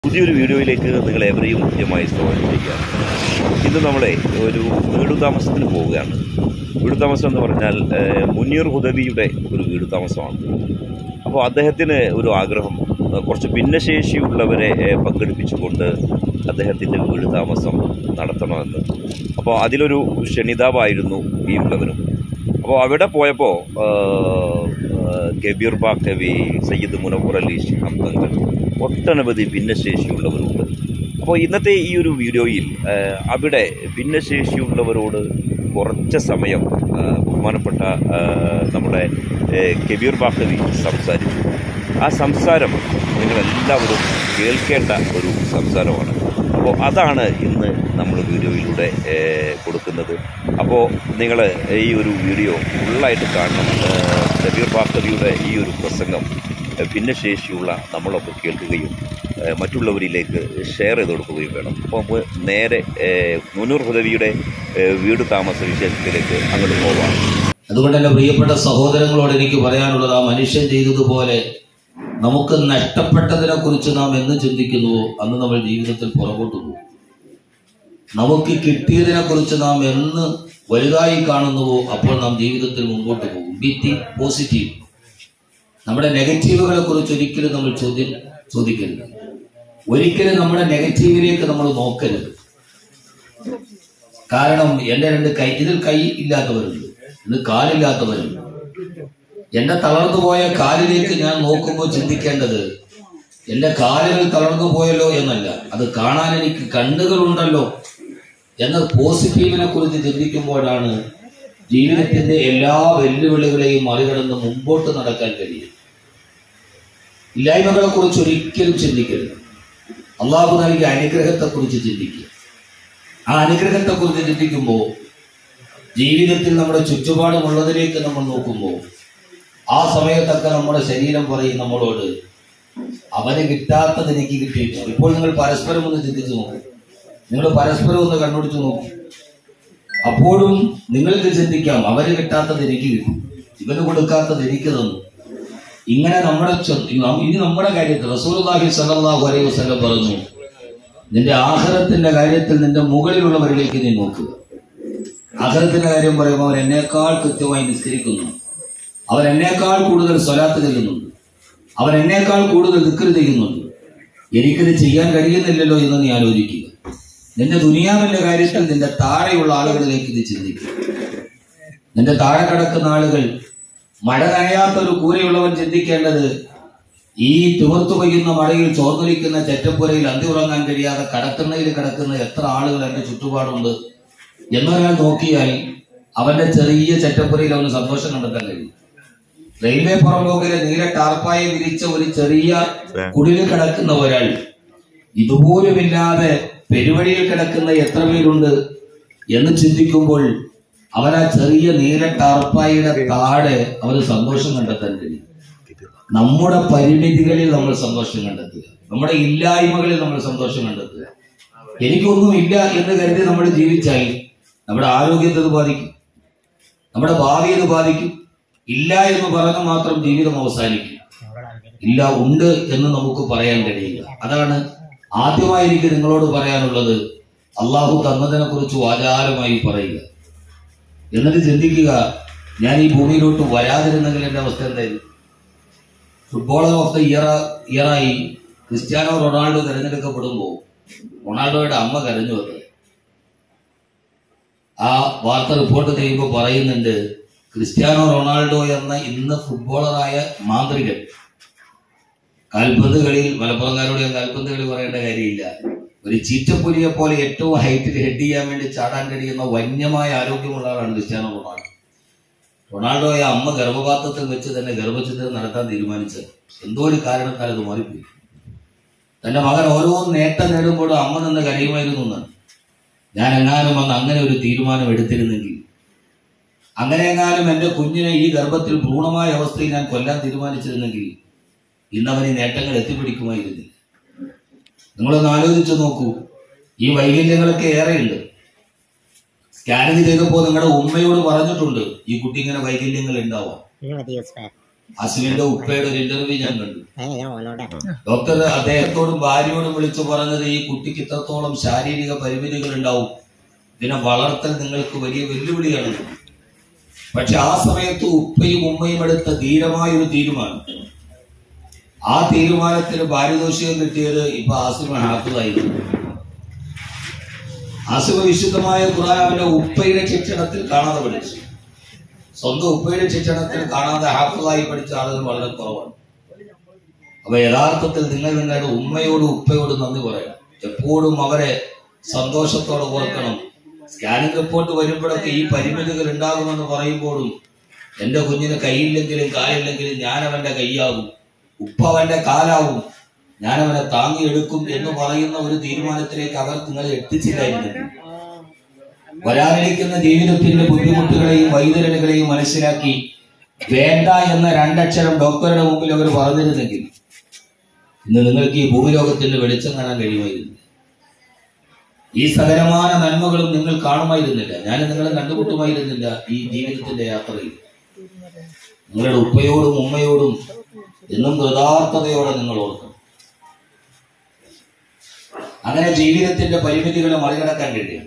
പുതിയൊരു വീഡിയോയിലേക്ക് നിങ്ങൾ എവരെയും കൃത്യമായി സ്വാഗതം ചെയ്യുകയാണ് ഇന്ന് നമ്മളെ ഒരു വീടു താമസത്തിന് പോവുകയാണ് വീടു താമസം എന്ന് പറഞ്ഞാൽ ഏഹ്, മുനീർ ഹുദവിയുടെ ഒരു വീടു താമസമാണ് അപ്പോൾ അദ്ദേഹത്തിന് ഒരു ആഗ്രഹം ഏഹ്, കുറച്ച് ഭിന്നശേഷിയുള്ളവരെ ഏഹ്, പങ്കെടുപ്പിച്ചുകൊണ്ട് അദ്ദേഹത്തിൻ്റെ വീട് താമസം നടത്തണമെന്ന് അപ്പോൾ അതിലൊരു ക്ഷണിതാവായിരുന്നു ഈ ഉള്ളവരും അപ്പോൾ അവിടെ പോയപ്പോൾ കബീർ ബാക്കവി സയ്യിദ് മുനവർ അലി ശിഹാബ് തങ്ങൾ ഒട്ടനവധി ഭിന്നശേഷിയുള്ളവരുണ്ട് അപ്പോൾ ഇന്നത്തെ ഈ ഒരു വീഡിയോയിൽ ആ, അവിടെ ഭിന്നശേഷിയുള്ളവരോട് കുറച്ച് സമയം ആ, ബഹുമാനപ്പെട്ട ആ, നമ്മുടെ ഏ, കബീർ ബാക്കവി സംസാരിച്ചു ആ സംസാരം നിങ്ങളെല്ലാവരും കേൾക്കേണ്ട ഒരു സംസാരമാണ് അപ്പോൾ അതാണ് ഇന്ന് നമ്മൾ വീഡിയോയിലൂടെ ഏ, കൊടുക്കുന്നത് അപ്പോൾ നിങ്ങൾ ഈ ഒരു വീഡിയോ ഫുള്ളായിട്ട് കാണണം ഏ, കബീർ ബാക്കവിയുടെ ഈ ഒരു പ്രസംഗം ഏ, ഭിന്നശേഷിയുള്ള നമ്മളൊക്കെ കേൾക്കുകയും ഏ, മറ്റുള്ളവരിലേക്ക് ഷെയർ ചെയ്ത് കൊടുക്കുകയും വേണം അപ്പോൾ നമുക്ക് നേരെ ഏ, മുനൂർ ഹുദവിയുടെ ഏ, വീട് താമസ വിശേഷത്തിലേക്ക് അങ്ങോട്ട് പോവാം അതുകൊണ്ട് എൻ്റെ പ്രിയപ്പെട്ട സഹോദരങ്ങളോട് എനിക്ക് പറയാനുള്ളത് ആ മനുഷ്യൻ ചെയ്തതുപോലെ നമുക്ക് നഷ്ടപ്പെട്ടതിനെ കുറിച്ച് നാം എന്ന് ചിന്തിക്കുന്നുവോ അന്ന് നമ്മൾ ജീവിതത്തിൽ പുറകോട്ട് പോകും നമുക്ക് കിട്ടിയതിനെ കുറിച്ച് നാം എന്ന് വലുതായി കാണുന്നുവോ അപ്പോൾ നാം ജീവിതത്തിൽ മുമ്പോട്ട് പോകും ബി തി പോസിറ്റീവ് നമ്മുടെ നെഗറ്റീവുകളെ കുറിച്ച് ഒരിക്കലും നമ്മൾ ചോദ്യം ചോദിക്കരുത് ഒരിക്കലും നമ്മുടെ നെഗറ്റീവിലേക്ക് നമ്മൾ നോക്കരുത് കാരണം എന്റെ രണ്ട് കൈ ഇതിൽ കൈ ഇല്ലാത്തവരുണ്ട് ഇത് കാലില്ലാത്തവരുണ്ട് എന്റെ തളർന്നു പോയ കാലിലേക്ക് ഞാൻ നോക്കുമ്പോൾ ചിന്തിക്കേണ്ടത് എന്റെ കാലുകൾ തളർന്നു പോയല്ലോ എന്നല്ല അത് കാണാൻ എനിക്ക് കണ്ണുകളുണ്ടല്ലോ എന്ന പോസിറ്റീവിനെ കുറിച്ച് ചിന്തിക്കുമ്പോഴാണ് ജീവിതത്തിന്റെ എല്ലാ വെല്ലുവിളികളെയും മറികടന്ന് മുമ്പോട്ട് നടക്കാൻ കഴിയും ഇല്ലായ്മകളെ കുറിച്ച് ഒരിക്കലും ചിന്തിക്കരുത് അള്ളാഹു നൽകിയ അനുഗ്രഹത്തെ കുറിച്ച് ചിന്തിക്കുക ആ അനുഗ്രഹത്തെ കുറിച്ച് ചിന്തിക്കുമ്പോൾ ജീവിതത്തിൽ നമ്മുടെ ചുറ്റുപാടുമുള്ളതിലേക്ക് നമ്മൾ നോക്കുമ്പോൾ ആ സമയത്തൊക്കെ നമ്മുടെ ശരീരം പറയും നമ്മളോട് അവന് കിട്ടാത്തത് എനിക്ക് കിട്ടിയിട്ടുണ്ട് ഇപ്പോൾ നിങ്ങൾ പരസ്പരം ഒന്ന് ചിന്തിച്ചു നോക്കും നിങ്ങൾ പരസ്പരം ഒന്ന് കണ്ണുപിടിച്ച് നോക്കും അപ്പോഴും നിങ്ങൾക്ക് ചിന്തിക്കാം അവന് കിട്ടാത്തത് എനിക്ക് കിട്ടി ഇവന് കൊടുക്കാത്തത് എനിക്ക് തന്നു ഇങ്ങനെ നമ്മുടെ ചെ- ഇനി നമ്മുടെ കാര്യത്തിൽ റസൂലുള്ളാഹി സ്വല്ലല്ലാഹു അലൈഹി വസല്ലം പറഞ്ഞു നിന്റെ ആഹാരത്തിന്റെ കാര്യത്തിൽ നിന്റെ മുകളിലുള്ളവരിലേക്ക് നീ നോക്കുക ആഹാരത്തിന്റെ കാര്യം പറയുമ്പോൾ അവൻ എന്നേക്കാൾ കൃത്യമായി നിസ്കരിക്കുന്നു അവൻ എന്നേക്കാൾ കൂടുതൽ സ്വലാത്ത് ചെല്ലുന്നുണ്ട് അവൻ എന്നേക്കാൾ കൂടുതൽ ദിക്കറ് ചെയ്യുന്നുണ്ട് എനിക്കിത് ചെയ്യാൻ കഴിയുന്നില്ലല്ലോ എന്ന് നീ ആലോചിക്കുക നിന്റെ ദുനിയാവിന്റെ കാര്യത്തിൽ നിന്റെ താഴെയുള്ള ആളുകളിലേക്ക് നീ ചിന്തിക്കുക നിന്റെ താഴെ കിടക്കുന്ന ആളുകൾ മഴ നനയാത്ത ഒരു കൂരയുള്ളവൻ ചിന്തിക്കേണ്ടത് ഈ തിമിർത്തു പെയ്യുന്ന മഴയിൽ ചോർന്നൊലിക്കുന്ന ചെറ്റപ്പുരയിൽ അന്തി ഉറങ്ങാൻ കഴിയാതെ കടക്കണ്ണയിൽ കിടക്കുന്ന എത്ര ആളുകൾ എന്റെ ചുറ്റുപാടുണ്ട് എന്നൊരാൾ നോക്കിയാൽ അവന്റെ ചെറിയ ചെറ്റപ്പുരയിൽ അവന് സന്തോഷം കണ്ടെത്താൻ കഴിയും റെയിൽവേ പുറമ്പോക്കിലെ നീല ടാർപ്പായി വിരിച്ച ഒരു ചെറിയ കുടിലിൽ കിടക്കുന്ന ഒരാൾ ഇതുപോലുമില്ലാതെ പെരുവഴിയിൽ കിടക്കുന്ന എത്ര പേരുണ്ട് എന്ന് ചിന്തിക്കുമ്പോൾ അവൻ ആ ചെറിയ നീല ടാർപ്പായിയുടെ താഴെ അവന് സന്തോഷം കണ്ടെത്താൻ കഴിയും നമ്മുടെ പരിമിതികളിൽ നമ്മൾ സന്തോഷം കണ്ടെത്തുക നമ്മുടെ ഇല്ലായ്മകളിൽ നമ്മൾ സന്തോഷം കണ്ടെത്തുക എനിക്കൊന്നുമില്ല എന്ന് കരുതി നമ്മൾ ജീവിച്ചാൽ നമ്മുടെ ആരോഗ്യത്തെ അത് ബാധിക്കും നമ്മുടെ ഭാവിയെ അത് ബാധിക്കും ഇല്ല എന്ന് പറഞ്ഞ് മാത്രം ജീവിതം അവസാനിക്കും ഇല്ല ഉണ്ട് എന്ന് നമുക്ക് പറയാൻ കഴിയില്ല അതാണ് ആദ്യമായി എനിക്ക് നിങ്ങളോട് പറയാനുള്ളത് അള്ളാഹു തന്നതിനെ കുറിച്ച് വാചാരമായി പറയുക എന്നിട്ട് ചിന്തിക്കുക ഞാൻ ഈ ഭൂമിയിലോട്ട് വരാതിരുന്നെങ്കിൽ എന്റെ അവസ്ഥ എന്തായിരുന്നു ഫുട്ബോളർ ഓഫ് ദ ഇയർ ഇയറായി ക്രിസ്ത്യാനോ റൊണാൾഡോ തിരഞ്ഞെടുക്കപ്പെടുമ്പോൾ റൊണാൾഡോയുടെ അമ്മ കരഞ്ഞു വന്നത് ആ വാർത്ത റിപ്പോർട്ട് ചെയ്യുമ്പോൾ പറയുന്നുണ്ട് ക്രിസ്ത്യാനോ റൊണാൾഡോ എന്ന ഇന്ന് ഫുട്ബോളറായ മാന്ത്രികൻ കാൽപന്ത് കളിയിൽ മലപ്പുറംകാരോട് ഞാൻ കാൽപന്ത് കളി പറയേണ്ട കാര്യമില്ല ഒരു ചീറ്റപ്പുലിയെ പോലെ ഏറ്റവും ഹൈറ്റിൽ ഹെഡ് ചെയ്യാൻ വേണ്ടി ചാടാൻ കഴിയുന്ന വന്യമായ ആരോഗ്യമുള്ള ആളാണ് ക്രിസ്ത്യാനോ റൊണാൾഡോ റൊണാൾഡോയെ അമ്മ ഗർഭപാത്രത്തിൽ വെച്ച് തന്നെ ഗർഭചിത്രം നടത്താൻ തീരുമാനിച്ചത് എന്തോ ഒരു കാരണത്താൽ അത് മാറിപ്പോയി തന്റെ മകൻ ഓരോ നേട്ടം നേടുമ്പോഴും അമ്മ നിന്ന് കരയുമായിരുന്നു എന്നാണ് ഞാൻ എങ്ങാനും വന്ന് അങ്ങനെ ഒരു തീരുമാനം എടുത്തിരുന്നെങ്കിൽ അങ്ങനെ എങ്ങാനും എന്റെ കുഞ്ഞിനെ ഈ ഗർഭത്തിൽ ഭ്രൂണമായ അവസ്ഥയിൽ ഞാൻ കൊല്ലാൻ തീരുമാനിച്ചിരുന്നെങ്കിൽ ഇന്നവൻ ഈ നേട്ടങ്ങൾ എത്തിപ്പിടിക്കുമായിരുന്നില്ല നിങ്ങളൊന്ന് ആലോചിച്ച് നോക്കൂ ഈ വൈകല്യങ്ങളൊക്കെ ഏറെയുണ്ട് സ്കാനിങ് ചെയ്തപ്പോൾ നിങ്ങളുടെ ഉമ്മയോട് പറഞ്ഞിട്ടുണ്ട് ഈ കുട്ടി ഇങ്ങനെ വൈകല്യങ്ങൾ ഉണ്ടാവാം ഇത് മതി യൂസ്ഫേ അസുവിന്റെ ഉപ്പയുടെ ഒരു ഇന്റർവ്യൂ ഞാൻ കണ്ടു ഡോക്ടർ അദ്ദേഹത്തോടും ഭാര്യയോടും വിളിച്ചു പറഞ്ഞത് ഈ കുട്ടിക്ക് ഇത്രത്തോളം ശാരീരിക പരിമിതികൾ ഉണ്ടാവും ഇതിനെ വളർത്തൽ നിങ്ങൾക്ക് വലിയ വെല്ലുവിളിയാണ് പക്ഷെ ആ സമയത്ത് ഉപ്പയും ഉമ്മയും എടുത്ത ധീരമായ ഒരു തീരുമാനം ആ തീരുമാനത്തിന് പാരിതോഷികം കിട്ടിയത് ഇപ്പൊ ആസിമ ഹാഫിളായിരുന്നു ആസിമ വിശുദ്ധമായ ഖുർആൻ അവന്റെ ഉപ്പയുടെ ശിക്ഷണത്തിൽ കാണാതെ പഠിച്ചു സ്വന്തം ഉപ്പയുടെ ശിക്ഷണത്തിൽ കാണാതെ ഹാഫിളായി പഠിച്ച ആളുകൾ വളരെ കുറവാണ് അപ്പൊ യഥാർത്ഥത്തിൽ നിങ്ങൾ നിങ്ങളുടെ ഉമ്മയോടും ഉപ്പയോടും നന്ദി പറയണം എപ്പോഴും അവരെ സന്തോഷത്തോടെ ഓർക്കണം സ്കാനിംഗ് റിപ്പോർട്ട് വരുമ്പോഴൊക്കെ ഈ പരിമിതികൾ ഉണ്ടാകുമെന്ന് പറയുമ്പോഴും എന്റെ കുഞ്ഞിന് കൈയില്ലെങ്കിലും കാലില്ലെങ്കിലും ഞാൻ അവന്റെ കൈയാകും ഉപ്പ അവന്റെ കാലാവും ഞാൻ അവനെ താങ്ങിയെടുക്കും എന്ന് പറയുന്ന ഒരു തീരുമാനത്തിലേക്ക് അവർ നിങ്ങളെ എത്തിച്ചില്ലായിരുന്നു വരാനിരിക്കുന്ന ജീവിതത്തിന്റെ ബുദ്ധിമുട്ടുകളെയും വൈതരണികളെയും മനസ്സിലാക്കി വേണ്ട എന്ന രണ്ടക്ഷരം ഡോക്ടറുടെ മുമ്പിൽ അവർ പറഞ്ഞിരുന്നെങ്കിൽ ഇന്ന് നിങ്ങൾക്ക് ഈ ഭൂമിലോകത്തിന്റെ വെളിച്ചം കാണാൻ കഴിയുമായിരുന്നു ഈ സകലമാന നന്മകളും നിങ്ങൾ കാണുമായിരുന്നില്ല ഞാൻ നിങ്ങളെ കണ്ടുമുട്ടുമായിരുന്നില്ല ഈ ജീവിതത്തിന്റെ യാത്രയിൽ നിങ്ങളുടെ ഉപ്പയോടും ഉമ്മയോടും എന്നും കൃതാർത്ഥതയോടെ നിങ്ങൾ ഓർക്കണം അങ്ങനെ ജീവിതത്തിന്റെ പരിമിതികളെ മറികടക്കാൻ കഴിയും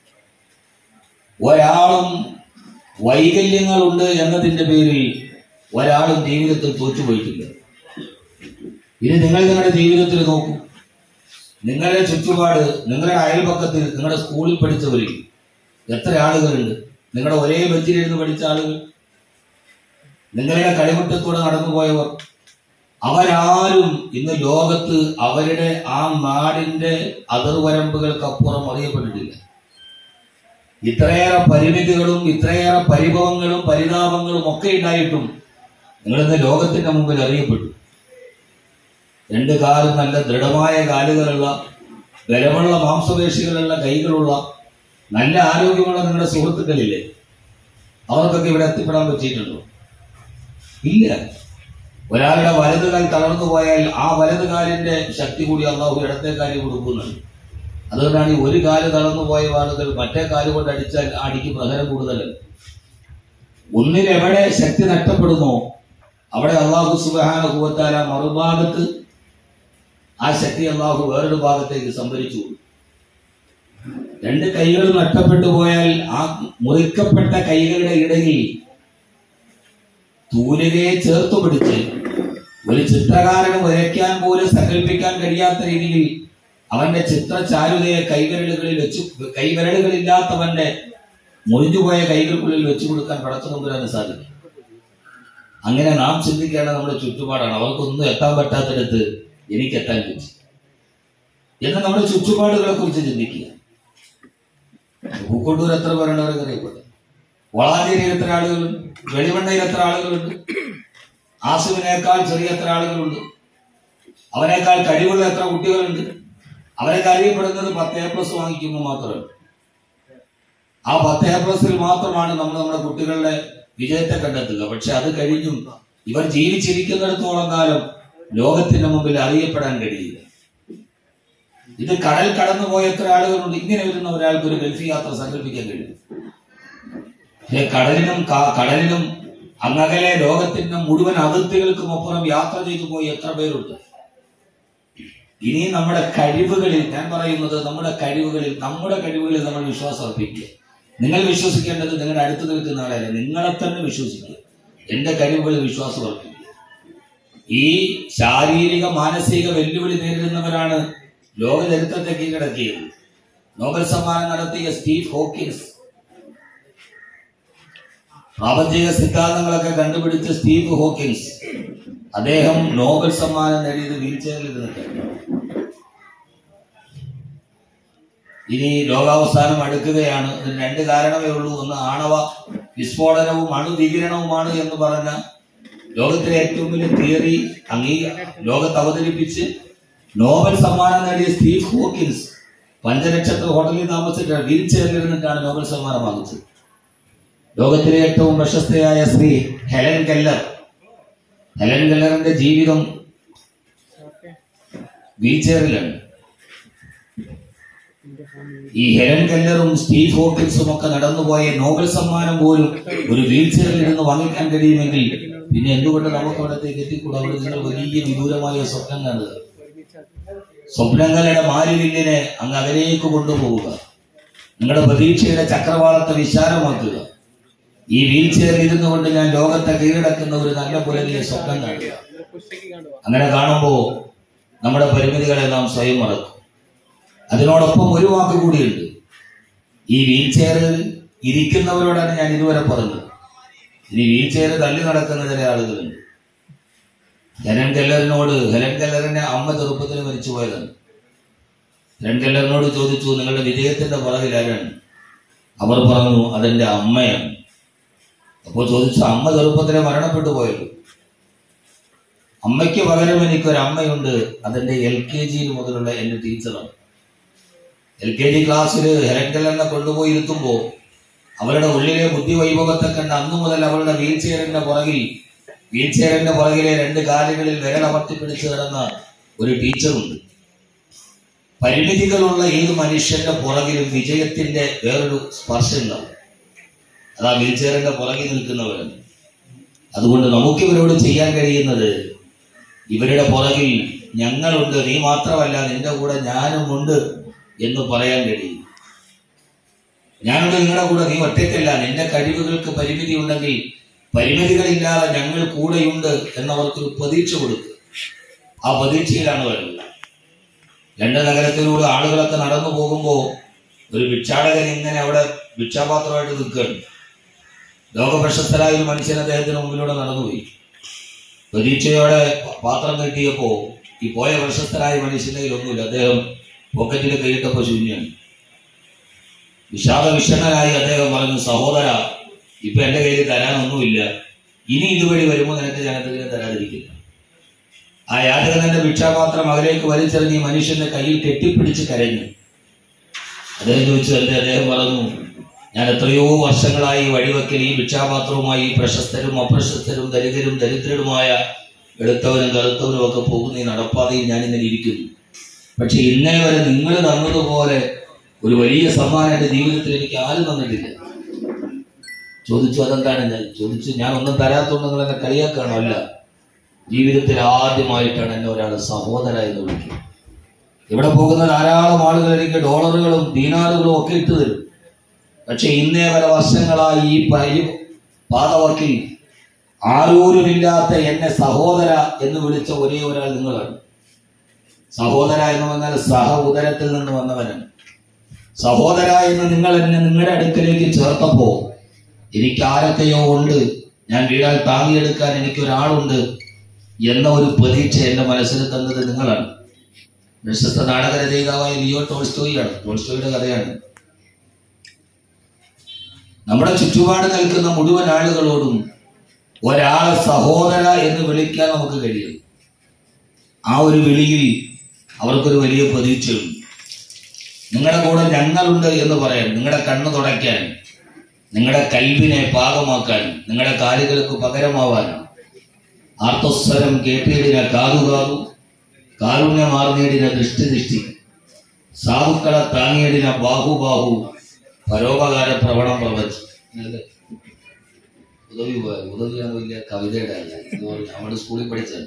ഒരാളും വൈകല്യങ്ങളുണ്ട് എന്നതിന്റെ പേരിൽ ഒരാളും ജീവിതത്തിൽ തോറ്റുപോയിട്ടില്ല ഇനി നിങ്ങൾ നിങ്ങളുടെ ജീവിതത്തിൽ നോക്കൂ നിങ്ങളുടെ ചുറ്റുപാട് നിങ്ങളുടെ അയൽപക്കത്തിൽ നിങ്ങളുടെ സ്കൂളിൽ പഠിച്ചവരിൽ എത്ര ആളുകളുണ്ട് നിങ്ങളുടെ ഒരേ ബെഞ്ചിലിരുന്ന് പഠിച്ച ആളുകൾ നിങ്ങളുടെ കളിമുറ്റത്തൂടെ നടന്നുപോയവർ അവരാരും ഇന്ന് ലോകത്ത് അവരുടെ ആ നാടിന്റെ അതിർവരമ്പുകൾക്കപ്പുറം അറിയപ്പെട്ടിട്ടില്ല ഇത്രയേറെ പരിമിതികളും ഇത്രയേറെ പരിഭവങ്ങളും പരിതാപങ്ങളും ഒക്കെ ഉണ്ടായിട്ടും നിങ്ങളിന്ന് ലോകത്തിന്റെ മുമ്പിൽ അറിയപ്പെട്ടു രണ്ട് കാലും നല്ല ദൃഢമായ കാലുകളുള്ള ബലമുള്ള മാംസപേശികളുള്ള കൈകളുള്ള നല്ല ആരോഗ്യമുള്ള നിങ്ങളുടെ സുഹൃത്തുക്കളില്ലേ അവർക്കൊക്കെ ഇവിടെ എത്തിപ്പെടാൻ പറ്റിയിട്ടുണ്ടോ ഇല്ല ഒരാളുടെ വലത് കാൽ തളർന്നു പോയാൽ ആ വലത് കാലിന്റെ ശക്തി കൂടി അള്ളാഹു ഇടത്തെ കാര്യം കൊടുക്കുന്നുണ്ട് അതുകൊണ്ടാണ് ഈ ഒരു കാല് തളർന്നു പോയ ആളുകൾ മറ്റേ കാല് കൊണ്ട് അടിച്ചാൽ ആ അടിക്ക് പ്രഹരം കൂടുതലല്ല ഒന്നിൽ എവിടെ ശക്തി നഷ്ടപ്പെടുന്നോ അവിടെ അള്ളാഹു സുബാന കൂവത്താല മറുഭാഗത്ത് ആ ശക്തി അള്ളാഹു വേറൊരു ഭാഗത്തേക്ക് സംഭരിച്ചു കൊടുക്കും. രണ്ട് കൈകളും നഷ്ടപ്പെട്ടു പോയാൽ ആ മുറിക്കപ്പെട്ട കൈകളുടെ ഇടയിൽ തൂലികയെ ചേർത്തു പിടിച്ച് ഒരു ചിത്രകാരന് വരയ്ക്കാൻ പോലും സങ്കല്പിക്കാൻ കഴിയാത്ത രീതിയിൽ അവന്റെ ചിത്രചാരുതയെ കൈവിരലുകളിൽ വെച്ചു കൈവിരലുകളില്ലാത്തവന്റെ മുറിഞ്ഞുപോയ കൈകൾക്കുള്ളിൽ വെച്ചു കൊടുക്കാൻ പടച്ചു കൊണ്ടുവരാൻ സാധിക്കും അങ്ങനെ നാം ചിന്തിക്കേണ്ട നമ്മുടെ ചുറ്റുപാടാണ് അവർക്കൊന്നും എത്താൻ പറ്റാത്തിടത്ത് എനിക്ക് എത്താൻ പറ്റി എന്ന് നമ്മുടെ ചുറ്റുപാടുകളെ കുറിച്ച് ചിന്തിക്കുക പൂക്കോട്ടൂർ എത്ര പേരുണ്ടവരെ അറിയപ്പെട്ടു വളാഞ്ചേരിയിൽ എത്ര ആളുകളുണ്ട് വെളിവണ്ണയിൽ എത്ര ആളുകളുണ്ട് ആസുവിനേക്കാൾ ചെറിയ എത്ര ആളുകളുണ്ട് അവനേക്കാൾ കഴിവുള്ള എത്ര കുട്ടികളുണ്ട് അവരൊക്കെ അറിയപ്പെടുന്നത് പത്ത് എ പ്ലസ് വാങ്ങിക്കുമ്പോൾ മാത്രമേ ആ പത്ത് എ പ്ലസിൽ മാത്രമാണ് നമ്മൾ നമ്മുടെ കുട്ടികളുടെ വിജയത്തെ കണ്ടെത്തുക പക്ഷെ അത് കഴിഞ്ഞും ഇവർ ജീവിച്ചിരിക്കുന്നിടത്തോളം കാലം ലോകത്തിന്റെ മുമ്പിൽ അറിയപ്പെടാൻ കഴിയില്ല ഇത് കടൽ കടന്നു പോയ എത്ര ആളുകളുണ്ട് ഇങ്ങനെ വരുന്ന ഒരാൾക്ക് ഒരു ഗൾഫ് യാത്ര സങ്കല്പിക്കാൻ കഴിയും പക്ഷേ കടലിനും കാ- കടലിനും അങ്ങകലെ ലോകത്തിന്റെ മുഴുവൻ അതിർത്തികൾക്കും അപ്പുറം യാത്ര ചെയ്തു പോയി എത്ര പേരുണ്ട് ഇനി നമ്മുടെ കഴിവുകളിൽ ഞാൻ പറയുന്നത് നമ്മുടെ കഴിവുകളിൽ നമ്മുടെ കഴിവുകളിൽ നമ്മൾ വിശ്വാസം അർപ്പിക്കുക നിങ്ങൾ വിശ്വസിക്കേണ്ടത് നിങ്ങളുടെ അടുത്ത് നിൽക്കുന്ന ആളല്ല നിങ്ങളെ തന്നെ വിശ്വസിക്കുക എന്റെ കഴിവുകളിൽ വിശ്വാസം അർപ്പിക്കുക ഈ ശാരീരിക മാനസിക വെല്ലുവിളി നേരിടുന്നവരാണ് ലോക ചരിത്രത്തെ കീഴടക്കിയത് നോബൽ സമ്മാനം നടത്തിയ സ്റ്റീവ് ഹോക്കിൻസ് പ്രാപഞ്ചിക സിദ്ധാന്തങ്ങളൊക്കെ കണ്ടുപിടിച്ച സ്റ്റീവ് ഹോക്കിൻസ് അദ്ദേഹം നോബൽ സമ്മാനം നേടിയത് വീൽ ചെയറിൽ ഇരുന്നിട്ടാണ് ഇനി ലോകാവസാനം അടുക്കുകയാണ് ഇതിന് രണ്ട് കാരണമേ ഉള്ളൂ ഒന്ന് ആണവ വിസ്ഫോടനവും അണുവികിരണവുമാണ് എന്ന് പറഞ്ഞ ലോകത്തിലെ ഏറ്റവും വലിയ തിയറി അംഗീ ലോകത്ത് അവതരിപ്പിച്ച് നോബൽ സമ്മാനം നേടിയ സ്റ്റീവ് ഹോക്കിൻസ് പഞ്ചനക്ഷത്ര ഹോട്ടലിൽ താമസിച്ചിട്ട് വീൽ ചെയറിൽ ഇരുന്നിട്ടാണ് നോബൽ സമ്മാനം വാങ്ങിച്ചത് ലോകത്തിലെ ഏറ്റവും പ്രശസ്തയായ സ്ത്രീ ഹെലൻ കെല്ലർ ഹെലൻ കെല്ലറിന്റെ ജീവിതം വീൽ ചെയറിലാണ് ഈ ഹെലൻ കെല്ലറും സ്റ്റീവ് ഹോക്കിൻസും ഒക്കെ നടന്നുപോയ നോബൽ സമ്മാനം പോലും ഒരു വീൽ ചെയറിൽ ഇരുന്ന് വാങ്ങിക്കാൻ കഴിയുമെങ്കിൽ പിന്നെ എന്തുകൊണ്ട് നമുക്ക് അവിടത്തേക്ക് എത്തിക്കൂടാ അവിടെ നിങ്ങൾ വലിയ വിദൂരമായ സ്വപ്നം കാണുക സ്വപ്നങ്ങളുടെ മാലിന്യനെ അങ്ങ് അകലേക്ക് കൊണ്ടുപോവുക നിങ്ങളുടെ പ്രതീക്ഷയുടെ ചക്രവാളത്തെ വിശാലമാക്കുക ഈ വീൽ ചെയറിൽ ഇരുന്നു കൊണ്ട് ഞാൻ ലോകത്തെ കീഴടക്കുന്ന ഒരു നല്ല പുലരിയെ സ്വപ്നം കാണുക അങ്ങനെ കാണുമ്പോൾ നമ്മുടെ പരിമിതികളെ നാം സ്വയം മറക്കും അതിനോടൊപ്പം ഒരു വാക്ക് കൂടിയുണ്ട് ഈ വീൽ ചെയറിൽ ഇരിക്കുന്നവരോടാണ് ഞാൻ ഇതുവരെ പറഞ്ഞത് ഇനി വീൽ ചെയർ തള്ളി നടക്കുന്ന ചില ആളുകളുണ്ട് ഹെലൻ കെല്ലറിനോട് ഹെലൻ കെല്ലറിന്റെ അമ്മ ചെറുപ്പത്തിൽ മരിച്ചു പോയതാണ് ഹെലൻ കെല്ലറിനോട് ചോദിച്ചു നിങ്ങളുടെ വിജയത്തിന്റെ പുറകിൽ ആരാണ് അവർ പറഞ്ഞു അതെന്റെ അമ്മയാണ് അപ്പോൾ ചോദിച്ചു അമ്മ ചെറുപ്പത്തിലെ മരണപ്പെട്ടു പോയല്ലോ അമ്മയ്ക്ക് പകരം എനിക്കൊരു അമ്മയുണ്ട് അതെന്റെ എൽ കെ ജിയിൽ മുതലുള്ള എന്റെ ടീച്ചറാണ് എൽ കെ ജി ക്ലാസ്സിൽ ഹെലൻ കെല്ലറിനെ കൊണ്ടുപോയി ഇരുത്തുമ്പോൾ അവളുടെ ഉള്ളിലെ ബുദ്ധി വൈഭവത്തെ കണ്ട് അന്നു മുതൽ അവളുടെ വീൽ ചെയറിന്റെ പുറകിൽ വീൽ ചെയറിന്റെ പുറകിലെ രണ്ട് കാലുകളിൽ വിരലമർത്തി പിടിച്ചു കിടന്ന ഒരു ടീച്ചറുണ്ട് പരിമിതികളുള്ള ഏത് മനുഷ്യന്റെ പുറകിലും വിജയത്തിന്റെ വേറൊരു സ്പർശം ഉണ്ടാവും അതാ വീൽ ചെയറിന്റെ പുറകിൽ നിൽക്കുന്നവരാണ് അതുകൊണ്ട് നമുക്കിവരോട് ചെയ്യാൻ കഴിയുന്നത് ഇവരുടെ പുറകിൽ ഞങ്ങളുണ്ട് നീ മാത്രമല്ല നിന്റെ കൂടെ ഞാനും ഉണ്ട് എന്ന് പറയാൻ കഴിയും ഞാനുണ്ട് നിങ്ങളുടെ കൂടെ നീ ഒറ്റയ്ക്കല്ല നിന്റെ കഴിവുകൾക്ക് പരിമിതി ഉണ്ടെങ്കിൽ പരിമിതികളില്ലാതെ ഞങ്ങൾ കൂടെയുണ്ട് എന്നവർക്കൊരു പ്രതീക്ഷ കൊടുക്കുക ആ പ്രതീക്ഷയിലാണ് വരുന്നത് രണ്ട് നഗരത്തിലൂടെ ആളുകളൊക്കെ നടന്നു പോകുമ്പോൾ ഒരു ഭിക്ഷാടകൻ ഇങ്ങനെ അവിടെ ഭിക്ഷാപാത്രമായിട്ട് നിൽക്കുകയാണ് ലോകപ്രശസ്തരായ ഒരു മനുഷ്യൻ അദ്ദേഹത്തിന് മുമ്പിലൂടെ നടന്നുപോയി പ്രതീക്ഷയോടെ പാത്രം കിട്ടിയപ്പോ ഈ പോയ പ്രശസ്തരായ മനുഷ്യന്റെ കയ്യിലൊന്നുമില്ല അദ്ദേഹം പോക്കറ്റിൽ കൈയിട്ടപ്പോ ശൂന്യാണ് വിഷാദ വിഷണനായി അദ്ദേഹം പറഞ്ഞു സഹോദര ഇപ്പൊ എന്റെ കയ്യിൽ തരാനൊന്നുമില്ല ഇനി ഇതുവഴി വരുമ്പോൾ നിനക്ക് ജനത്തിന് തരാതിരിക്കില്ല ആ യാചകന്റെ ഭിക്ഷാപാത്രം അകലേക്ക് വലിച്ചെറിഞ്ഞ് ഈ മനുഷ്യന്റെ കയ്യിൽ കെട്ടിപ്പിടിച്ച് കരഞ്ഞു അദ്ദേഹം ചോദിച്ചു എന്റെ അദ്ദേഹം പറഞ്ഞു ഞാൻ എത്രയോ വർഷങ്ങളായി വഴിവെക്കൽ ഈ ഭിക്ഷാപാത്രവുമായി ഈ പ്രശസ്തരും അപ്രശസ്തരും ദരിദ്രരും ദരിദ്രരുമായ എടുത്തവരും കറുത്തവരും ഒക്കെ പോകുന്ന ഈ നടപ്പാതയിൽ ഞാൻ ഇങ്ങനെ ഇരിക്കുന്നു പക്ഷെ ഇന്നേ വരെ നിങ്ങൾ തന്നതുപോലെ ഒരു വലിയ സമ്മാനം എന്റെ ജീവിതത്തിൽ എനിക്ക് ആരും തന്നിട്ടില്ല ചോദിച്ചു അതെന്താണ് ഞാൻ ചോദിച്ചു ഞാൻ ഒന്നും തരാത്തോണ്ട് നിങ്ങൾ എന്നെ കളിയാക്കാണോ അല്ല ജീവിതത്തിൽ ആദ്യമായിട്ടാണ് എന്നെ ഒരാൾ സഹോദര എന്ന് വിളിക്കുന്നത് ഇവിടെ പോകുന്ന ധാരാളം ആളുകൾ എനിക്ക് ഡോളറുകളും ദീനാറുകളും ഒക്കെ ഇട്ടു തരും പക്ഷെ ഇന്നേ വരെ വർഷങ്ങളായി ഈ പരി പാതവക്കിൽ ആരോരുമില്ലാത്ത എന്നെ സഹോദര എന്ന് വിളിച്ച ഒരേ ഒരാൾ നിങ്ങളാണ് സഹോദര എന്ന് പറഞ്ഞാൽ സഹ ഉദരത്തിൽ നിന്ന് വന്നവനാണ് സഹോദര എന്ന് നിങ്ങൾ എന്നെ നിങ്ങളുടെ അടുക്കലേക്ക് ചേർത്തപ്പോ എനിക്ക് ആരൊക്കെയോ ഉണ്ട് ഞാൻ വീഴാൻ താങ്ങിയെടുക്കാൻ എനിക്ക് ഒരാളുണ്ട് എന്ന ഒരു പ്രതീക്ഷ എന്റെ മനസ്സിൽ തന്നത് നിങ്ങളാണ് പ്രശസ്ത നാടകരചയിതാവായ ലിയോ ടോൾസ്റ്റോയിയാണ് ടോൾസ്റ്റോയുടെ കഥയാണ് നമ്മുടെ ചുറ്റുപാട് നിൽക്കുന്ന മുഴുവൻ ആളുകളോടും ഒരാളെ സഹോദര എന്ന് വിളിക്കാൻ നമുക്ക് കഴിയും ആ ഒരു വിളിയിൽ അവർക്കൊരു വലിയ പ്രതീക്ഷയുണ്ട് നിങ്ങളുടെ കൂടെ ഞങ്ങളുണ്ട് എന്ന് പറയാൻ നിങ്ങളുടെ കണ്ണ് തുടയ്ക്കാൻ നിങ്ങളുടെ കൽവിനെ പാകമാക്കാൻ നിങ്ങളുടെ കാലുകൾക്ക് പകരമാവാൻ ആർത്തസ്വരം കേട്ടിടിന കാതു കാതു കാരുണ്യമാർന്നേടിന ദൃഷ്ടി ദൃഷ്ടി സാധുക്കളെ താങ്ങിയടിന ബാഹു ബാഹു പരോപകാര പ്രവണം പ്രവചി അല്ലേ? ഉദവി പോയ ഉദവിയാണ് വലിയ കവിതയുടെ അല്ല ഇത് നമ്മുടെ സ്കൂളിൽ പഠിച്ചത്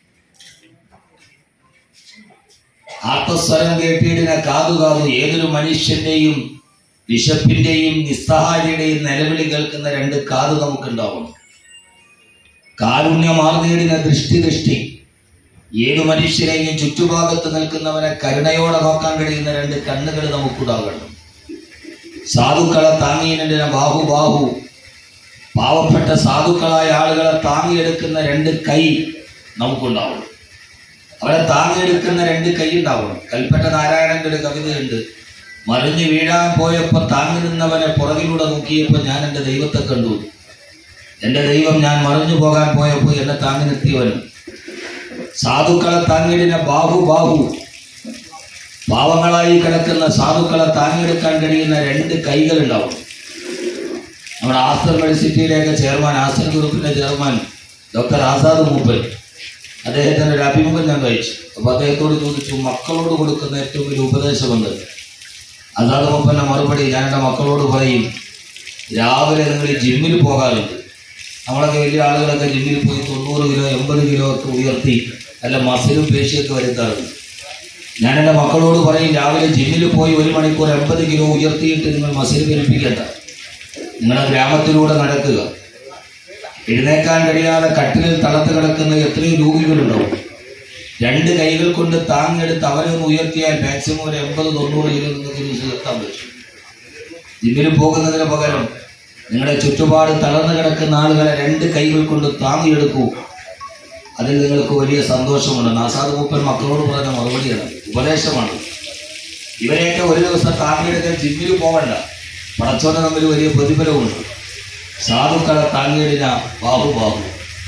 ആത്മസ്വരം കേട്ടിടിന കാതു കാതു ഏതൊരു മനുഷ്യന്റെയും വിശപ്പിന്റെയും നിസ്സഹായതയുടെയും നിലവിളി കേൾക്കുന്ന രണ്ട് കാത് നമുക്കുണ്ടാവണം കാരുണ്യമാർന്നേടിന ദൃഷ്ടി ദൃഷ്ടി ഏതു മനുഷ്യരെയും ചുറ്റുഭാഗത്ത് നിൽക്കുന്നവനെ കരുണയോടെ നോക്കാൻ കഴിയുന്ന രണ്ട് കണ്ണുകൾ നമുക്കുണ്ടാകണം സാധുക്കളെ താങ്ങിയതിന് ബാഹു ബാഹു പാവപ്പെട്ട സാധുക്കളായ ആളുകളെ താങ്ങിയെടുക്കുന്ന രണ്ട് കൈ നമുക്കുണ്ടാവണം അവരെ താങ്ങിയെടുക്കുന്ന രണ്ട് കൈ ഉണ്ടാവണം കൽപ്പറ്റ നാരായണന്റെ ഒരു കവിതയുണ്ട് മറിഞ്ഞു വീഴാൻ പോയപ്പോ താങ്ങി നിന്നവനെ പുറകിലൂടെ നോക്കിയപ്പോ ഞാൻ എൻ്റെ ദൈവത്തെ കണ്ടു എൻ്റെ ദൈവം ഞാൻ മറിഞ്ഞു പോകാൻ പോയപ്പോൾ എന്നെ താങ്ങി നിർത്തിയവനും സാധുക്കളെ താങ്ങിയിടിന ബാഹു ബാഹു പാവങ്ങളായി കിടക്കുന്ന സാധുക്കളെ താങ്ങിയെടുക്കാൻ കഴിയുന്ന രണ്ട് കൈകളുണ്ടാവും നമ്മുടെ ആസ്റ്റർ യൂണിവേഴ്സിറ്റിയിലേക്ക് ചെയർമാൻ ആസ്റ്റർ ഗ്രൂപ്പിന്റെ ചെയർമാൻ ഡോക്ടർ ആസാദ് മൂപ്പൻ അദ്ദേഹത്തിന്റെ ഒരു അഭിമുഖം ഞാൻ വായിച്ചു അപ്പൊ അദ്ദേഹത്തോട് ചോദിച്ചു മക്കളോട് കൊടുക്കുന്ന ഏറ്റവും വലിയ ഉപദേശമുണ്ട് ആസാദ് മൂപ്പന്റെ മറുപടി ഞാൻ എൻ്റെ മക്കളോട് പറയും രാവിലെ നിങ്ങൾ ജിമ്മിൽ പോകാറുണ്ട് നമ്മളൊക്കെ വലിയ ആളുകളൊക്കെ ജിമ്മിൽ പോയി തൊണ്ണൂറ് കിലോ എൺപത് കിലോ ഒക്കെ ഉയർത്തി നല്ല മസിലും പേശിയൊക്കെ വരുത്താറുണ്ട് ഞാൻ എൻ്റെ മക്കളോട് പറയും രാവിലെ ജിമ്മിൽ പോയി ഒരു മണിക്കൂർ എൺപത് കിലോ ഉയർത്തിയിട്ട് നിങ്ങൾ മസിൽ പെരുപ്പിക്കണ്ട നിങ്ങളുടെ ഗ്രാമത്തിലൂടെ നടക്കുക എഴുന്നേക്കാൻ കഴിയാതെ കട്ടിലിൽ തളർത്ത് കിടക്കുന്ന എത്രയോ രോഗികളുണ്ടാവും രണ്ട് കൈകൾ കൊണ്ട് താങ്ങെടുത്ത് അവരെ ഒന്ന് ഉയർത്തിയാൽ മാക്സിമം ഒരു എൺപത് തൊണ്ണൂറ് കിലോ നിങ്ങൾക്ക് യൂസ് നിർത്താൻ പറ്റും ജിമ്മിൽ പോകുന്നതിന് പകരം നിങ്ങളുടെ ചുറ്റുപാട് തളർന്നു കിടക്കുന്ന ആളുകളെ രണ്ട് കൈകൾ കൊണ്ട് താങ്ങിയെടുക്കൂ അതിൽ നിങ്ങൾക്ക് വലിയ സന്തോഷമുണ്ട് നാസാദ് മൂപ്പൻ മക്കളോട് പറഞ്ഞ മറുപടിയാണ് ഉപദേശമാണ് ഇവരെയൊക്കെ ഒരു ദിവസം താങ്ങിയെടുക്കാൻ ജിമ്മിൽ പോകണ്ട പടച്ചോനെ തമ്മിൽ വലിയ പ്രതിഫലമുണ്ട് സാധുക്കളെ താങ്ങിയിടിന ബാഹു ബാഹു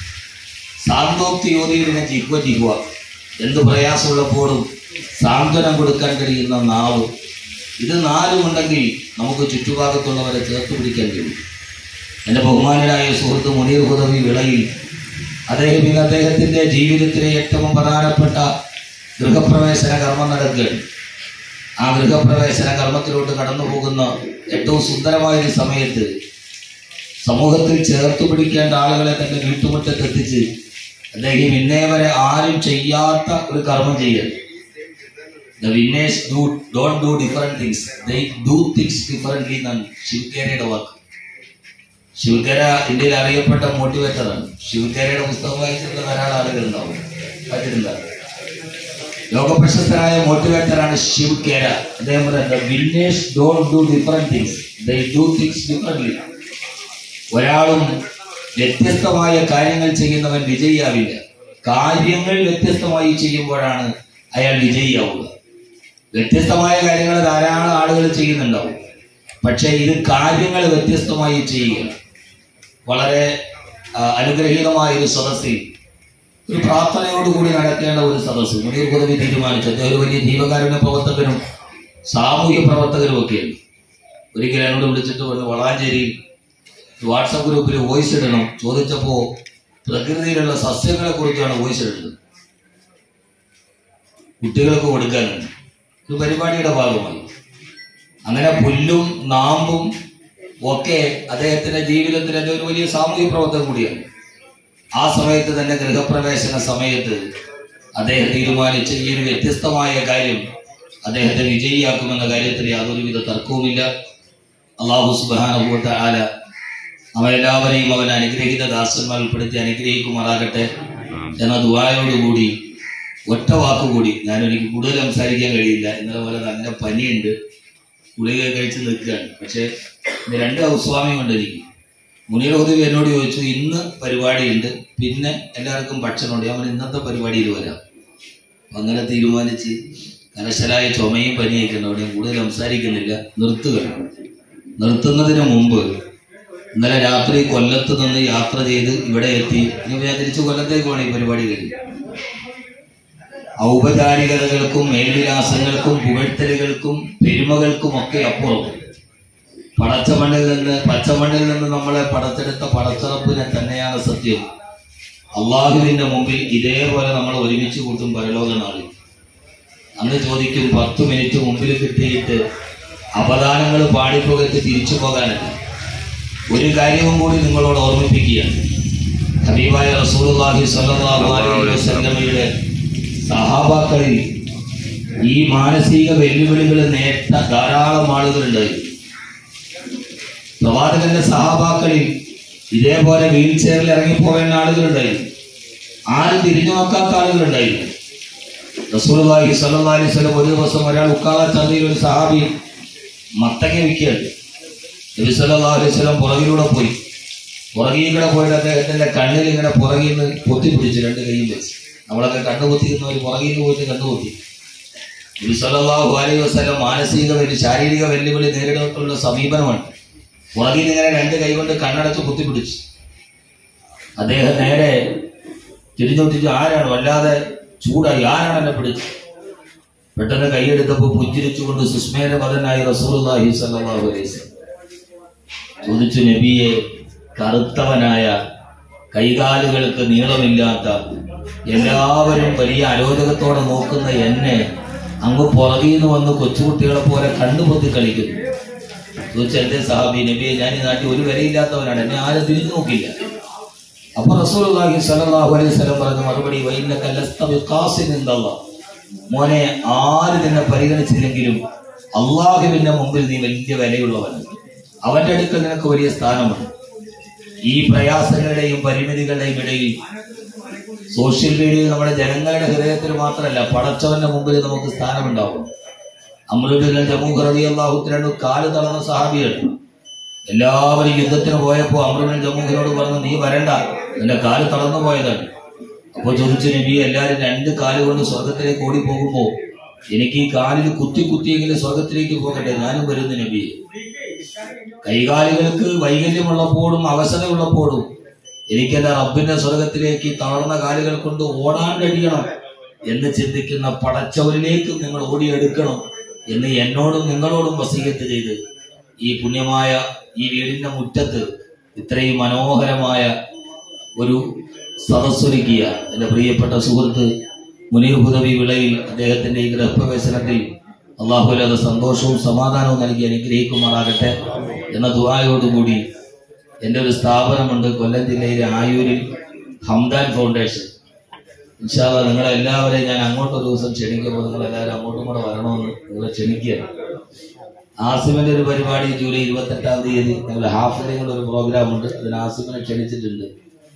സാന്തോക്തി യോതിയിടിന ജിഹ്വ ജിഹ്വ എന്ത് പ്രയാസമുള്ളപ്പോഴും സാന്ത്വനം കൊടുക്കാൻ കഴിയുന്ന നാവ് ഇത് നാലും ഉണ്ടെങ്കിൽ നമുക്ക് ചുറ്റുഭാഗത്തുള്ളവരെ ചേർത്ത് പിടിക്കാൻ കഴിയും എൻ്റെ ബഹുമാനരായ സുഹൃത്ത് മുനീർ ഹുദവി വിളയിൽ അദ്ദേഹം ഇന്ന് അദ്ദേഹത്തിൻ്റെ ജീവിതത്തിലെ ഏറ്റവും പ്രധാനപ്പെട്ട ഗൃഹപ്രവേശന കർമ്മം നടക്കുകയാണ് ആ ഗൃഹപ്രവേശന കർമ്മത്തിലോട്ട് കടന്നു പോകുന്ന ഏറ്റവും സുന്ദരമായ ഒരു സമയത്ത് സമൂഹത്തിൽ ചേർത്ത് പിടിക്കേണ്ട ആളുകളെ തന്റെ വീട്ടുമുറ്റത്ത് എത്തിച്ച് അദ്ദേഹം ഇന്നേ വരെ ആരും ചെയ്യാത്ത ഒരു കർമ്മം ചെയ്യൽ The winners do don't do different things. They do things differently എന്നാണ് ശിവകേരയുടെ വാക്ക് ശിവകേര ഇന്ത്യയിൽ അറിയപ്പെട്ട മോട്ടിവേറ്ററാണ് ശിവകേരയുടെ പുസ്തകം വായിച്ചിട്ടുള്ള ധാരാളം ആളുകൾ ഉണ്ടാവും വായിച്ചിട്ടുണ്ടാവും ലോകപ്രശസ്തരായ മോട്ടിവേറ്ററാണ് ശിവ് കേര അദ്ദേഹം പറയുന്നത് winners don't do different things they do things differently ഒരാളും വ്യത്യസ്തമായ കാര്യങ്ങൾ ചെയ്യുന്നവൻ വിജയിയാവില്ല കാര്യങ്ങൾ വ്യത്യസ്തമായി ചെയ്യുമ്പോഴാണ് അയാൾ വിജയിയാവുക വ്യത്യസ്തമായ കാര്യങ്ങൾ ധാരാളം ആളുകൾ ചെയ്യുന്നുണ്ടാവും പക്ഷേ ഇത് കാര്യങ്ങൾ വ്യത്യസ്തമായി ചെയ്യുക വളരെ ആ, അനുഗ്രഹീതമായ ഒരു സദസ്സിൽ ഒരു പ്രാർത്ഥനയോടുകൂടി നടക്കേണ്ട ഒരു സദസ്സ് മുനീർ പദവി തീരുമാനിച്ചു അദ്ദേഹം ഒരു വലിയ ജീവകാരുണ്യ പ്രവർത്തകനും സാമൂഹ്യ പ്രവർത്തകരും ഒക്കെയാണ് ഒരിക്കലും എന്നോട് വിളിച്ചിട്ട് പറഞ്ഞു വളാഞ്ചേരിയിൽ വാട്സപ്പ് ഗ്രൂപ്പിൽ വോയിസ് ഇടണം ചോദിച്ചപ്പോൾ പ്രകൃതിയിലുള്ള സസ്യങ്ങളെ കുറിച്ചാണ് വോയിസ് ഇടുന്നത് കുട്ടികൾക്ക് കൊടുക്കാനുണ്ട് ഒരു പരിപാടിയുടെ ഭാഗമായി അങ്ങനെ പുല്ലും നാമ്പും ഒക്കെ അദ്ദേഹത്തിന്റെ ജീവിതത്തിൽ എൻ്റെ ഒരു വലിയ സാമൂഹിക പ്രവർത്തനം കൂടിയാണ് ആ സമയത്ത് തന്നെ ഗൃഹപ്രവേശന സമയത്ത് അദ്ദേഹം തീരുമാനിച്ച ഈ ഒരു വ്യത്യസ്തമായ കാര്യം അദ്ദേഹത്തെ വിജയിയാക്കുമെന്ന കാര്യത്തിൽ യാതൊരുവിധ തർക്കവുമില്ല അള്ളാഹു സുബാനുഭൂത്ത ആല അവരെല്ലാവരെയും അവൻ അനുഗ്രഹിത ദാസന്മാർ ഉൾപ്പെടുത്തി അനുഗ്രഹിക്കുമാറാകട്ടെ എന്ന ദുബായോടുകൂടി ഒറ്റ വാക്കുകൂടി ഞാൻ എനിക്ക് കൂടുതൽ സംസാരിക്കാൻ കഴിയില്ല ഇന്നലെ പോലെ നല്ല പനിയുണ്ട് ഗുളിക കഴിച്ച് നിൽക്കുകയാണ് പക്ഷേ ഇന്ന് രണ്ട് ഹൗസ്വാമിയും ഉണ്ട് എനിക്ക് മുനീർ ഹുദവി എന്നോട് ചോദിച്ചു ഇന്ന് പരിപാടിയുണ്ട് പിന്നെ എല്ലാവർക്കും ഭക്ഷണമുണ്ട് ഞാൻ പറഞ്ഞു, ഇന്നത്തെ പരിപാടിയിൽ വരാം അപ്പൊ അങ്ങനെ തീരുമാനിച്ച് കലശലായ ചുമയും പനിയൊക്കെ ഉണ്ട് അവിടെ ഞാൻ കൂടുതൽ സംസാരിക്കുന്നില്ല നിർത്തുക നിർത്തുന്നതിന് മുമ്പ് ഇന്നലെ രാത്രി കൊല്ലത്ത് നിന്ന് യാത്ര ചെയ്ത് ഇവിടെ എത്തി ഇനി ഞാൻ തിരിച്ച് കൊല്ലത്തേക്ക് പോകണം ഈ പരിപാടി കഴിഞ്ഞ് ഔപചാരികതകൾക്കും മേൽവിലാസങ്ങൾക്കും പുകഴ്ത്തലുകൾക്കും പെരുമകൾക്കും ഒക്കെ അപ്പുറം പടച്ചമണ്ണിൽ നിന്ന് പച്ചമണ്ണിൽ നിന്ന് നമ്മളെ പടച്ചെടുത്ത പടച്ചറപ്പിനെ തന്നെയാണ് സത്യം അള്ളാഹുവിന്റെ മുമ്പിൽ ഇതേപോലെ നമ്മൾ ഒരുമിച്ച് കൂട്ടും പരലോക നാളിൽ അന്ന് ചോദിക്കും പത്ത് മിനിറ്റ് മുമ്പിൽ കിട്ടിയിട്ട് അപദാനങ്ങൾ പാടിപ്പുകത്ത് തിരിച്ചു പോകാനല്ല ഒരു കാര്യവും കൂടി നിങ്ങളോട് ഓർമ്മിപ്പിക്കുകയാണ് ഹബീബായ റസൂലുള്ളാഹി സ്വല്ലല്ലാഹു അലൈഹി വസല്ലമയുടെ സഹാബാക്കളിൽ ഈ മാനസിക വെല്ലുവിളികൾ നേട്ട ധാരാളം ആളുകളുണ്ടായി പ്രവാചകന്റെ സഹാബാക്കളിൽ ഇതേപോലെ വീൽ ചെയറിൽ ഇറങ്ങിപ്പോവേണ്ട ആളുകളുണ്ടായി ആരും തിരിഞ്ഞു നോക്കാത്ത ആളുകളുണ്ടായിരുന്നു റസൂലുള്ളാഹി സ്വല്ലല്ലാഹി അലൈഹി വസല്ലം ഒരു ദിവസം ഒരാൾ ഉക്കാള ചന്തയിൽ ഒരു സഹാബി മത്തങ്ങ വിൽക്കുകയാണ് നബി സല്ലല്ലാഹു അലൈഹി വസല്ലം പുറകിലൂടെ പോയി പുറകിൽ കൂടെ പോയിട്ട് അദ്ദേഹത്തിന്റെ കണ്ണിൽ ഇങ്ങനെ പുറകിൽ നിന്ന് പൊത്തിപ്പിടിച്ചു രണ്ട് കൈയും വെച്ച് നമ്മളൊക്കെ കണ്ണു പൊത്തിക്കുന്നവർ പുറകിൽ നിന്ന് പോയിട്ട് കണ്ണു പൊത്തി നബി സല്ലല്ലാഹു അലൈഹി വസല്ലം മാനസിക വെല്ലു ശാരീരിക വെല്ലുവിളി നേരിടാനുള്ള സമീപനമാണ് പുറകിൽ നിന്ന് ഇങ്ങനെ രണ്ട് കൈ കൊണ്ട് കണ്ണടച്ച് കുത്തിപ്പിടിച്ചു അദ്ദേഹം നേരെ തിരിഞ്ഞോട്ടിച്ചു ആരാണ് വല്ലാതെ ചൂടായി ആരാണ് എന്നെ പിടിച്ചു പെട്ടെന്ന് കൈയെടുത്തപ്പോൾ പുഞ്ചിരിച്ചുകൊണ്ട് സുസ്മേര പദനായി റസൂലുള്ളാഹി സ്വല്ലല്ലാഹു അലൈഹി വസല്ലം ചോദിച്ചു നബിയെ കറുത്തവനായ കൈകാലുകൾക്ക് നീളമില്ലാത്ത എല്ലാവരും വലിയ അരോചകത്തോടെ നോക്കുന്ന എന്നെ അങ്ങ് പുറകിൽ നിന്ന് വന്ന് കൊച്ചുകുട്ടികളെ പോലെ കണ്ണുപൊത്തി കളിക്കുന്നു ചോദിച്ച എന്റെ സഹാബി നബിയെ ഞാൻ ഈ നാട്ടിൽ ഒരു വിലയില്ലാത്തവനാണ് എന്നെ ആരും തിരിഞ്ഞു നോക്കില്ല അപ്പൊ റസൂലുള്ളാഹി സ്വല്ലല്ലാഹു അലൈഹി വസല്ലം പറഞ്ഞ മറുപടി വൈന്നക ലസ്ത ബിഖാസിൻ ഇൻദല്ലാഹ് മോനെ ആര് നിന്നെ പരിഗണിച്ചില്ലെങ്കിലും അള്ളാഹുവിന്റെ മുമ്പിൽ നീ വലിയ വിലയുള്ളവനാണ് അവന്റെ അടുക്കൽ നിനക്ക് വലിയ സ്ഥാനമുണ്ട് ഈ പ്രയാസങ്ങളുടെയും പരിമിതികളുടെയും ഇടയിൽ സോഷ്യൽ മീഡിയയിൽ നമ്മുടെ ജനങ്ങളുടെ ഹൃദയത്തിൽ മാത്രമല്ല പടച്ചവന്റെ മുമ്പിൽ നമുക്ക് സ്ഥാനമുണ്ടാവും അമൃതൽ ജമ്മു റളിയല്ലാഹു കാല് തളർന്ന സഹാബിയാണ് എല്ലാവരും യുദ്ധത്തിന് പോയപ്പോ അമൃതൻ ജമ്മൂഹിനോട് പറഞ്ഞു നീ വരണ്ട നിന്റെ കാല് തളർന്നു പോയതാണ് അപ്പൊ ചോദിച്ചു നബി എല്ലാരും രണ്ട് കാല് കൊണ്ട് സ്വർഗത്തിലേക്ക് ഓടി പോകുമ്പോ എനിക്ക് ഈ കാലിൽ കുത്തി കുത്തിയെങ്കിലും സ്വർഗത്തിലേക്ക് പോകട്ടെ ഞാനും വരുന്നു നബി കൈകാലുകൾക്ക് വൈകല്യമുള്ളപ്പോഴും അവസരമുള്ളപ്പോഴും എനിക്ക് എന്റെ റബ്ബിന്റെ സ്വർഗത്തിലേക്ക് ഈ തളർന്ന കാലുകൾ കൊണ്ട് ഓടാൻ കഴിയണം എന്ന് ചിന്തിക്കുന്ന പടച്ചവരിലേക്ക് നിങ്ങൾ ഓടിയെടുക്കണം എന്ന് എന്നോടും നിങ്ങളോടും വസീയത്ത് ചെയ്ത് ഈ പുണ്യമായ ഈ വീടിന്റെ മുറ്റത്ത് ഇത്രയും മനോഹരമായ ഒരു സദസ്സൊരുക്കിയ എന്റെ പ്രിയപ്പെട്ട സുഹൃത്ത് മുനീർ ഹുദവി വിളയിൽ അദ്ദേഹത്തിന്റെ ഈ ഗൃഹപ്രവേശനത്തിൽ അള്ളാഹുലത് സന്തോഷവും സമാധാനവും നൽകി അനുഗ്രഹിക്കുമാറാകട്ടെ എന്ന ദുആയോടുകൂടി എൻ്റെ ഒരു സ്ഥാപനമുണ്ട് കൊല്ലം ജില്ലയിലെ ആയൂരിൽ ഹംദാൻ ഫൗണ്ടേഷൻ ഇൻഷാല്ല നിങ്ങളെ എല്ലാവരെയും ഞാൻ അങ്ങോട്ട് ഒരു ദിവസം ക്ഷണിക്കുമ്പോൾ നിങ്ങൾ എല്ലാവരും അങ്ങോട്ടും കൂടെ വരണമെന്ന് നിങ്ങളെ ക്ഷണിക്കുകയാണ് ആസിമിന്റെ ഒരു പരിപാടി ജൂലൈ ഇരുപത്തെട്ടാം തീയതി ഞങ്ങൾ ഹാഫിലിങ്ങളുടെ ഒരു പ്രോഗ്രാം ഉണ്ട് അതിന് ആസിമിനെ ക്ഷണിച്ചിട്ടുണ്ട്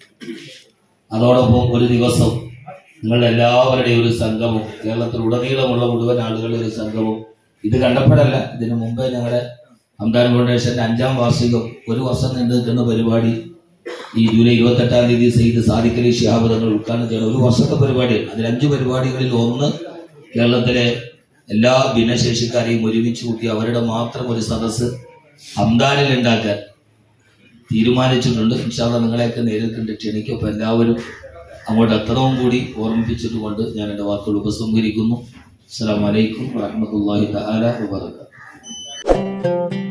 അതോടൊപ്പം ഒരു ദിവസം നിങ്ങളുടെ എല്ലാവരുടെയും ഒരു സംഗമം കേരളത്തിൽ ഉടനീളമുള്ള മുഴുവൻ ആളുകളുടെ ഒരു സംഗമം ഇത് കണ്ടപ്പോഴല്ല ഇതിനു മുമ്പേ ഞങ്ങളുടെ അംദാൻ ഫൗണ്ടേഷന്റെ അഞ്ചാം വാർഷികം ഒരു വർഷം നീണ്ടു നിൽക്കുന്ന പരിപാടി ഈ ജൂലൈ ഇരുപത്തെട്ടാം തീയതി സെയ്ത് സാദിഖലി ഷിഹാബ് തങ്ങൾ ഉദ്ഘാടനം ചെയ്യണം ഒരു വർഷത്തെ പരിപാടിയാണ് അതിൽ അഞ്ച് പരിപാടികളിൽ ഒന്ന് കേരളത്തിലെ എല്ലാ ഭിന്നശേഷിക്കാരെയും ഒരുമിച്ച് കൂട്ടി അവരുടെ മാത്രം ഒരു സദസ്സ് ഹംദാനിൽ ഉണ്ടാക്കാൻ തീരുമാനിച്ചിട്ടുണ്ട് ഇൻഷാല്ല നിങ്ങളെയൊക്കെ നേരിൽ കണ്ട് ക്ഷണിക്കും അപ്പൊ എല്ലാവരും അങ്ങോട്ട് എത്തണവും കൂടി ഓർമ്മിപ്പിച്ചിട്ടുകൊണ്ട് ഞാൻ എൻ്റെ വാക്കുകൾ ഉപസംഹരിക്കുന്നു അസ്സലാമു അലൈക്കും വറഹ്മത്തുള്ളാഹി തആല വബറകാതുഹു